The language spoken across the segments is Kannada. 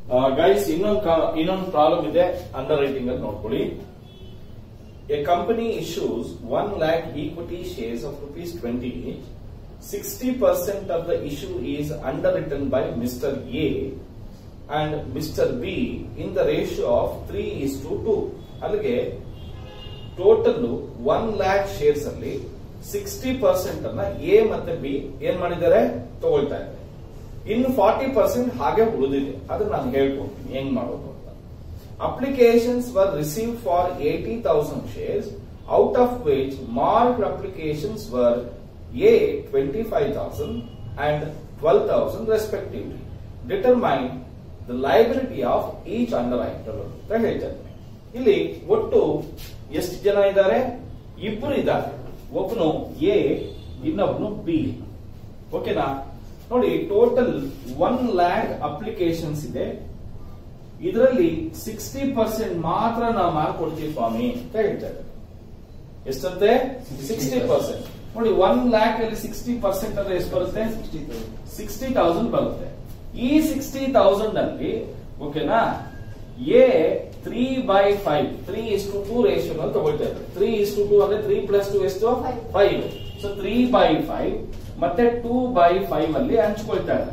ಗೈಸ್ ಇನ್ನೊಂದು ಇನ್ನೊಂದು ಪ್ರಾಬ್ಲಮ್ ಇದೆ ಅಂಡರ್ ರೈಟಿಂಗ್ ಅಲ್ಲಿ ನೋಡ್ಕೊಳ್ಳಿ A company issues one lakh equity shares of rupees twenty sixty percent of the issue is underwritten by mister A and mister B in the ratio of three is to two ಅಲ್ಲಿಗೆ ಟೋಟಲ್ ಒನ್ ಲ್ಯಾಕ್ ಶೇರ್ಸ್ ಅಲ್ಲಿ ಸಿಕ್ಸ್ಟಿ ಪರ್ಸೆಂಟ್ ಅನ್ನ ಎ ಮತ್ತೆ ಬಿ ಏನ್ ಮಾಡಿದ್ದಾರೆ ತಗೊಳ್ತಾ ಇದ್ದಾರೆ ಇನ್ನು ಫಾರ್ಟಿ ಪರ್ಸೆಂಟ್ ಹಾಗೆ ಉಳಿದಿದೆ ಅದನ್ನ ನಾನು ಹೇಳ್ಕೊಡ್ತೀನಿ ಹೆಂಗ್ ಮಾಡೋದು ಅಂತ applications were received for eighty thousand shares out of which marked applications were A twenty five thousand and twelve thousand respectively determine the liability of each underwriter ಅಂತ ಹೇಳ್ತಾರೆ ಇಲ್ಲಿ ಒಟ್ಟು ಎಷ್ಟು ಜನ ಇದ್ದಾರೆ ಇಬ್ಬರು ಇದ್ದಾರೆ ಒಬ್ಬನು ಎ ಇನ್ನೊಬ್ನು ಬಿ ಓಕೆನಾ ನೋಡಿ ಟೋಟಲ್ ಒನ್ ಲ್ಯಾಕ್ ಅಪ್ಲಿಕೇಶನ್ಸ್ ಇದೆ ಇದರಲ್ಲಿ ಸಿಕ್ಸ್ಟಿ ಪರ್ಸೆಂಟ್ ಮಾತ್ರ ನಾವು ಮಾಡ್ಕೊಡ್ತೀವಿ ಸ್ವಾಮಿ ಅಂತ ಹೇಳ್ತಾರೆ ಎಷ್ಟಂತೆ ಸಿಕ್ಸ್ಟಿ ಪರ್ಸೆಂಟ್ ನೋಡಿ ಒನ್ ಲ್ಯಾಕ್ ಅಲ್ಲಿ ಸಿಕ್ಸ್ಟಿ ಪರ್ಸೆಂಟ್ ಅಂದ್ರೆ ಎಷ್ಟು ಬರುತ್ತೆ ಸಿಕ್ಸ್ಟಿ ತೌಸಂಡ್ ಬರುತ್ತೆ ಈ ಸಿಕ್ಸ್ಟಿ ತೌಸಂಡ್ ಅಲ್ಲಿ ಓಕೆನಾ A three by five three is to two ratio ಅಂತ ತಗೊಳ್ತಾ ಇದ್ದಾರೆ ತ್ರೀ ಇಸ್ ಟು ಟೂ ಅಂದ್ರೆ ತ್ರೀ ಪ್ಲಸ್ ಟು ಎಷ್ಟು Five. Five so three by five ಮತ್ತೆ ಟೂ ಬೈ ಫೈವ್ ಅಲ್ಲಿ ಹಂಚ್ಕೊಳ್ತಾ ಇದ್ದಾರೆ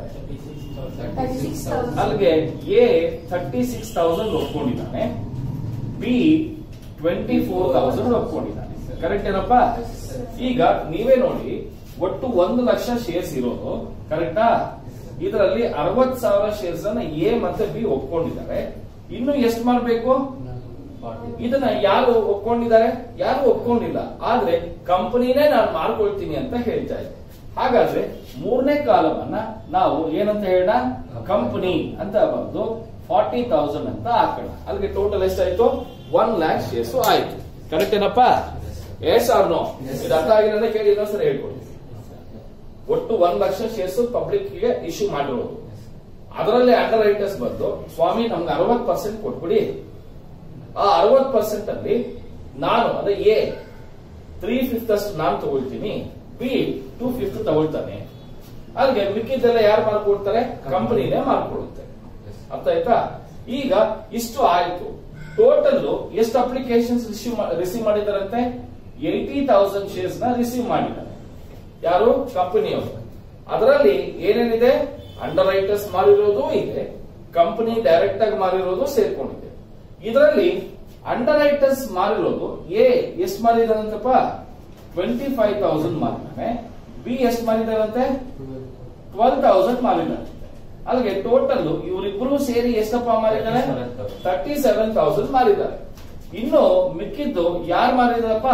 ಅಲ್ಲಿಗೆ ಎ ಥರ್ಟಿ ಸಿಕ್ಸ್ ತೌಸಂಡ್ ಒಪ್ಕೊಂಡಿದ್ದಾನೆ ಬಿ ಟ್ವೆಂಟಿ ಫೋರ್ ತೌಸಂಡ್ ಒಪ್ಕೊಂಡಿದ್ದಾನೆ ಕರೆಕ್ಟ್ ಏನಪ್ಪಾ ಈಗ ನೀವೇ ನೋಡಿ ಒಟ್ಟು ಒಂದು ಲಕ್ಷ ಶೇರ್ಸ್ ಇರೋದು ಕರೆಕ್ಟಾ ಇದರಲ್ಲಿ ಅರವತ್ ಸಾವಿರ ಶೇರ್ಸ್ ಅನ್ನ ಎ ಮತ್ತೆ ಬಿ ಒಪ್ಕೊಂಡಿದ್ದಾರೆ ಇನ್ನು ಎಷ್ಟು ಮಾಡಬೇಕು ಇದನ್ನ ಯಾರು ಒಪ್ಕೊಂಡಿದ್ದಾರೆ ಯಾರು ಒಪ್ಕೊಂಡಿಲ್ಲ ಆದ್ರೆ ಕಂಪನಿನೇ ನಾನು ಮಾಡ್ಕೊಳ್ತೀನಿ ಅಂತ ಹೇಳ್ತಾ ಇದೆ ಹಾಗಾದ್ರೆ ಮೂರನೇ ಕಾಲಮನ್ನ ನಾವು ಏನಂತ ಹೇಳೋಣ ಕಂಪನಿ ಅಂತ ಬಂದು ಫಾರ್ಟಿ ತೌಸಂಡ್ ಅಂತ ಹಾಕೋಣ ಅಲ್ಲಿಗೆ ಟೋಟಲ್ ಎಷ್ಟಾಯ್ತು ಒನ್ ಲ್ಯಾಕ್ ಶೇರ್ಸ್ ಆಯ್ತು ಕರೆಕ್ಟ್ ಏನಪ್ಪ ಎಸ್ ಆರ್ ನೋ Yes. ಇದು ಅರ್ಥ ಆಗಿರೋದೇ ಕೇಳಿ ಇನ್ನೊಂದ್ಸರಿ ಹೇಳ್ಕೊಡಿ ಒಟ್ಟು ಒಂದ್ ಲಕ್ಷ ಶೇರ್ಸ್ ಪಬ್ಲಿಕ್ ಗೆ ಇಶ್ಯೂ ಮಾಡಿರೋದು ಅದರಲ್ಲಿ ಅಂಡರ್ ರೈಟರ್ಸ್ ಬಂದು ಸ್ವಾಮಿ ನಮ್ಗೆ ಅರವತ್ ಪರ್ಸೆಂಟ್ ಕೊಟ್ಬಿಡಿ ಆ ಅರವತ್ ಪರ್ಸೆಂಟ್ ಅಲ್ಲಿ ನಾನು ಅದೇ ಎ ತ್ರೀ ಫಿಫ್ತ್ ಅಷ್ಟು ನಾನು ತಗೊಳ್ತೀನಿ ಬಿ ಟೂ ಫಿಫ್ತ್ ತಗೊಳ್ತಾನೆ ಅಲ್ಲಿಗೆ ಮಿಕ್ಕಿದ್ದೆಲ್ಲ ಯಾರು ಮಾಡ್ಕೊಡ್ತಾರೆ ಕಂಪನಿನೇ ಮಾಡ್ಕೊಡುತ್ತೆ ಅರ್ಥ ಆಯ್ತಾ ಈಗ ಇಷ್ಟು ಆಯ್ತು ಟೋಟಲ್ ಎಷ್ಟು ಅಪ್ಲಿಕೇಶನ್ಸ್ ರಿಸೀವ್ ರಿಸೀವ್ ಮಾಡಿದಾರಂತೆ ಏಯ್ಟಿ ತೌಸಂಡ್ ಶೇರ್ಸ್ ನ ರಿಸೀವ್ ಮಾಡಿದ್ದಾರೆ ಯಾರು ಕಂಪನಿಯವರು ಅದರಲ್ಲಿ ಏನೇನಿದೆ ಅಂಡರ್ ರೈಟರ್ಸ್ ಮಾರಿರೋದು ಇದೆ ಕಂಪನಿ ಡೈರೆಕ್ಟ್ ಆಗಿ ಮಾರಿರೋದು ಸೇರ್ಕೊಂಡಿದೆ ಇದರಲ್ಲಿ ಅಂಡರ್ ರೈಟರ್ಸ್ ಮಾರಿರೋದು ಎ ಎಷ್ಟು ಮಾರಿದಾರಂತಪ್ಪ ಟ್ವೆಂಟಿ ಫೈವ್ ತೌಸಂಡ್ ಮಾರಿದ್ದಾನೆ ಬಿ ಎಷ್ಟು ಮಾರಿದಾರಂತೆ ಟ್ವೆಲ್ ತೌಸಂಡ್ ಮಾರಿದಾರಂತೆ ಅಲ್ಲಿಗೆ ಟೋಟಲ್ ಇವರಿಬ್ರು ಸೇರಿ ಎಷ್ಟಪ್ಪ ಮಾರಿದ್ದಾರೆ 37,000. ತರ್ಟಿ ಸೆವೆನ್ ತೌಸಂಡ್ ಮಾರಿದ್ದಾರೆ ಇನ್ನು ಮಿಕ್ಕಿದ್ದು ಯಾರು ಮಾರಿದಾರಪ್ಪ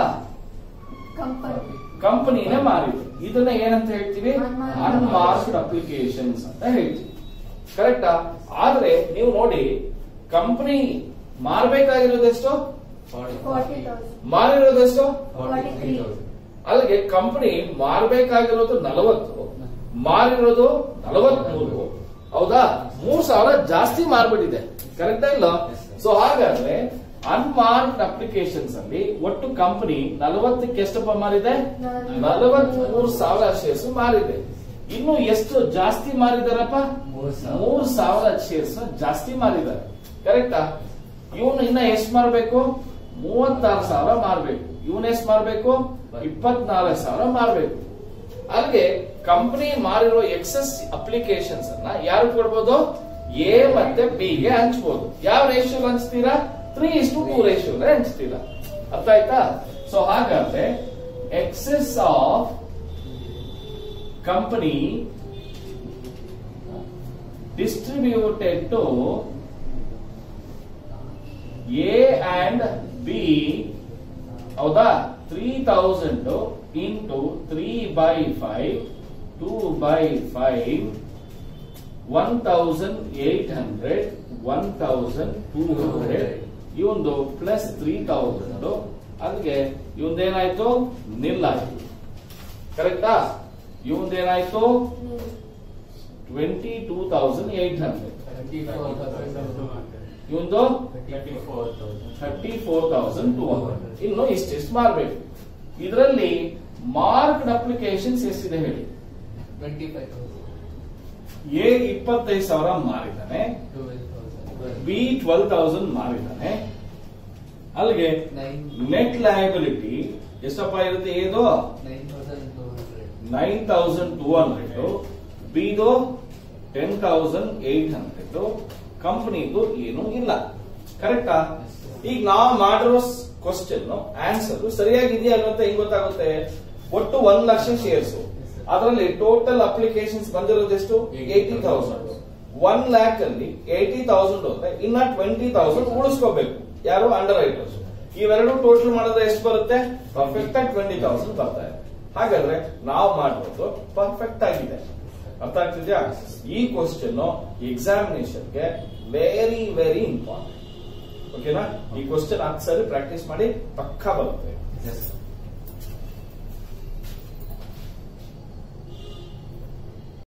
ಕಂಪನಿ ಕಂಪನಿನೇ ಮಾರಿದೆ ಇದನ್ನ ಏನಂತ ಹೇಳ್ತೀವಿ Unmarked. ಅನ್ಮಾರ್ಕ್ಡ್ ಅಪ್ಲಿಕೇಶನ್ಸ್ ಅಂತ ಹೇಳ್ತೀವಿ ಕರೆಕ್ಟಾ ಆದ್ರೆ ನೀವು ನೋಡಿ ಕಂಪನಿ ಮಾರ್ಬೇಕಾಗಿರೋದೆಷ್ಟು ಫಾರ್ಟಿ ತೌಸಂಡ್ ಮಾರಿರೋದೆಷ್ಟು Forty-three. ಅಲ್ಲಿಗೆ ಕಂಪನಿ ಮಾರ್ಬೇಕಾಗಿರೋದು ನಲವತ್ತು ಮಾರಿರೋದು ನಲವತ್ಮೂರು ಹೌದಾ ಮೂರ್ ಸಾವಿರ ಜಾಸ್ತಿ ಮಾರ್ಬಿಟ್ಟಿದೆ ಕರೆಕ್ಟಾ ಇಲ್ಲ Yes, sir. ಸೊ ಹಾಗಾದ್ರೆ ಅನ್ಮಾರ್ಕ್ಡ್ ಅಪ್ಲಿಕೇಶನ್ಸ್ ಅಲ್ಲಿ ಒಟ್ಟು ಕಂಪನಿ ನಲವತ್ತಕ್ಕೆ ಎಷ್ಟಪ್ಪ ಮಾರಿದೆ ನಲವತ್ಮೂರು ಸಾವಿರ ಶೇರ್ಸ್ ಮಾರಿದೆ ಇನ್ನು ಎಷ್ಟು ಜಾಸ್ತಿ ಮಾರಿದಾರಪ್ಪ ಮೂರು ಸಾವಿರ. ಮೂರು ಸಾವಿರ ಶೇರ್ಸ್ ಜಾಸ್ತಿ ಮಾರಿದ್ದಾರೆ ಕರೆಕ್ಟಾ ಇವನು ಇನ್ನ ಎಷ್ಟು ಮಾರ್ಬೇಕು ಮೂವತ್ತಾರು ಸಾವಿರ ಮಾರ್ಬೇಕು ಇವನ್ ಎಷ್ಟು ಮಾರ್ಬೇಕು ಇಪ್ಪತ್ನಾಲ್ಕು ಸಾವಿರ ಮಾರ್ಬೇಕು ಅಲ್ಲಿಗೆ ಕಂಪನಿ ಮಾರಿರೋ ಎಕ್ಸೆಸ್ ಅಪ್ಲಿಕೇಶನ್ಸ್ ಅನ್ನ ಯಾರು ಕೊಡ್ಬೋದು ಎ ಮತ್ತೆ ಬಿ ಗೆ ಹಂಚ್ಬೋದು ಯಾವ ರೇಷಿಯೋ ಹಂಚ್ತೀರಾ ತ್ರೀ ಇಷ್ಟು ಟೂ ರೇಷಿಯೋ ಹಂಚ್ತೀರಾ ಅರ್ಥ ಆಯ್ತಾ ಸೊ ಹಾಗಾದ್ರೆ excess of company distributed to A and B ಹೌದಾ three thousand into three by five two by five one thousand eight hundred one thousand two hundred ಇವಂದು ಪ್ಲಸ್ ತ್ರೀ ತೌಸಂಡ್ ಅಲ್ಲಿಗೆ ಇವಂದೇನಾಯ್ತು ನಿಲ್ಲಾಯ್ತು ಕರೆಕ್ಟಾ ಇವಂದೇನಾಯ್ತು twenty two thousand eight hundred ಇವಂದು thirty four thousand two hundred ಇನ್ನು ಇಷ್ಟೆಷ್ಟು ಮಾರ್ಬೇಕು ಇದರಲ್ಲಿ ಮಾರ್ಕ್ಡ್ ಅಪ್ಲಿಕೇಶನ್ಸ್ ಎಷ್ಟಿದೆ ಹೇಳಿ ಎ ಇಪ್ಪತ್ತೈದು ಸಾವಿರ ಮಾರಿದ್ದಾನೆ ಬಿ ಟ್ವೆಲ್ ತೌಸಂಡ್ ಮಾರಿದ್ದಾನೆ ಅಲ್ಲಿಗೆ ನೈನ್ ನೆಟ್ ಲಯಬಿಲಿಟಿ ಎಷ್ಟಪ್ಪ ಇರುತ್ತೆ ಏದು nine thousand two hundred nine thousand two hundred ಬಿದು ಟೆನ್ ತೌಸಂಡ್ ಏಟ್ ಹಂಡ್ರೆಡ್ ಕಂಪನಿದು ಏನು ಇಲ್ಲ ಕರೆಕ್ಟಾ ಈಗ ನಾವು ಮಾಡಿರೋ ಕ್ವಶನ್ ಆನ್ಸರ್ ಸರಿಯಾಗಿದೆಯಾ ಅಲ್ವಾ ಅಂತ ಹೆಂಗ್ ಗೊತ್ತಾಗುತ್ತೆ ಒಟ್ಟು ಒಂದ್ ಲಕ್ಷ ಶೇರ್ಸ್ ಅದರಲ್ಲಿ ಟೋಟಲ್ ಅಪ್ಲಿಕೇಶನ್ಸ್ ಬಂದಿರೋದೆಷ್ಟು ಏಯ್ಟಿ ತೌಸಂಡ್ ಒನ್ ಲ್ಯಾಕ್ ಅಲ್ಲಿ ಏಯ್ಟಿ ತೌಸಂಡ್ ಹೋದ್ರೆ ಇನ್ನ ಟ್ವೆಂಟಿ ತೌಸಂಡ್ ಉಳಿಸ್ಕೋಬೇಕು ಯಾರು ಅಂಡರ್ ರೈಟರ್ಸ್ ಇವೆರಡು ಟೋಟಲ್ ಮಾಡಿದ್ರೆ ಎಷ್ಟು ಬರುತ್ತೆ ಪರ್ಫೆಕ್ಟ್ ಆಗಿ ಟ್ವೆಂಟಿ ತೌಸಂಡ್ ಬರ್ತಾ ಇದೆ ಹಾಗಾದ್ರೆ ನಾವು ಮಾಡಿರೋದು ಪರ್ಫೆಕ್ಟ್ ಆಗಿದೆ ಅರ್ಥ ಆಗ್ತಿದ್ಯಾ ಈ ಕ್ವಶನ್ ಎಕ್ಸಾಮಿನೇಷನ್ಗೆ ವೆರಿ ವೆರಿ ಇಂಪಾರ್ಟೆಂಟ್ ಓಕೆನಾ ಈ ಕ್ವಶನ್ ಹತ್ತು ಸರಿ ಪ್ರಾಕ್ಟೀಸ್ ಮಾಡಿ ಪಕ್ಕಾ ಬರುತ್ತೆ ಎಸ್